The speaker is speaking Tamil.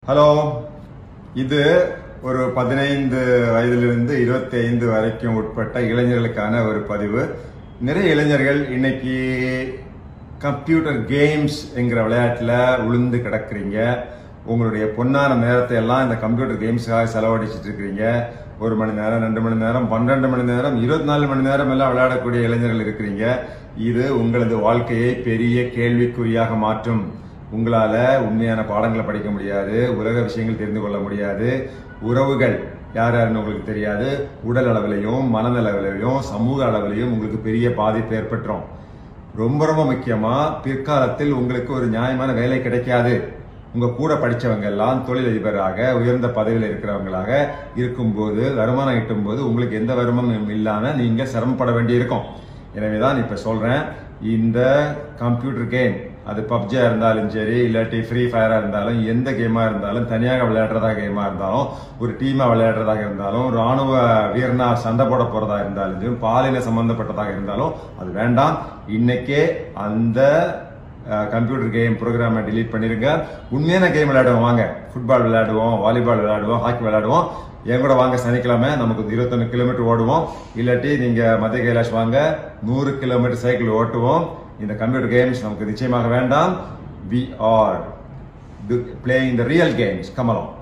ஹலோ இது ஒரு பதினைந்து வயதிலிருந்து இருபத்தி ஐந்து வரைக்கும் உட்பட்ட இளைஞர்களுக்கான ஒரு பதிவு நிறைய இளைஞர்கள் இன்னைக்கு கம்ப்யூட்டர் கேம்ஸ் என்கிற விளையாட்டில் உளுந்து கிடக்குறீங்க உங்களுடைய பொன்னான நேரத்தை எல்லாம் இந்த கம்ப்யூட்டர் கேம்ஸுக்காக செலவழிச்சிட்டு இருக்கிறீங்க ஒரு மணி நேரம் ரெண்டு மணி நேரம் பன்னெண்டு மணி நேரம் இருபத்தி நாலு மணி நேரம் எல்லாம் விளையாடக்கூடிய இளைஞர்கள் இருக்கிறீங்க இது உங்களது வாழ்க்கையை பெரிய கேள்விக்குறியாக மாற்றும் உங்களால உண்மையான பாடங்களை படிக்க முடியாது உலக விஷயங்கள் தெரிந்து கொள்ள முடியாது உறவுகள் யார் யாருன்னு உங்களுக்கு தெரியாது உடல் அளவிலையும் மனநலவிலையும் சமூக அளவிலையும் உங்களுக்கு பெரிய பாதிப்பு ஏற்பட்டுரும் ரொம்ப ரொம்ப முக்கியமா பிற்காலத்தில் உங்களுக்கு ஒரு நியாயமான வேலை கிடைக்காது உங்க கூட படிச்சவங்க எல்லாம் தொழிலதிபராக உயர்ந்த பதவியில் இருக்கிறவங்களாக இருக்கும்போது வருமானம் ஈட்டும் போது உங்களுக்கு எந்த வருமானம் இல்லாம நீங்க சிரமப்பட வேண்டியிருக்கும் எனவேதான் இப்ப சொல்றேன் இந்த கம்ப்யூட்டர் கேம் அது பப்ஜியா இருந்தாலும் சரி இல்லாட்டி ஃப்ரீ ஃபயரா இருந்தாலும் எந்த கேமா இருந்தாலும் தனியாக விளையாடுறதா கேமா இருந்தாலும் ஒரு டீமா விளையாடுறதாக இருந்தாலும் ராணுவ வீரனா சண்டை போட போறதா இருந்தாலும் சரி, பாலின சம்பந்தப்பட்டதாக இருந்தாலும் அது வேண்டாம் இன்னைக்கே அந்த கம்ப்யூட்டர் கேம் ப்ரோக்ராமை delete பண்ணிருங்க உண்மையான கேம் விளையாடுவோம் வாங்க ஃபுட்பால் விளையாடுவோம் வாலிபால் விளையாடுவோம் ஹாக்கி விளையாடுவோம் என் கூட வாங்க சனிக்கிழமை நமக்கு இருபத்தொன்னு கிலோமீட்டர் ஓடுவோம் இல்லாட்டி நீங்க மத்திய கைலாஷ் வாங்க நூறு கிலோமீட்டர் சைக்கிள் ஓட்டுவோம் இந்த கம்ப்யூட்டர் கேம்ஸ் நமக்கு நிச்சயமாக வேண்டாம் we are playing the real games Kamalam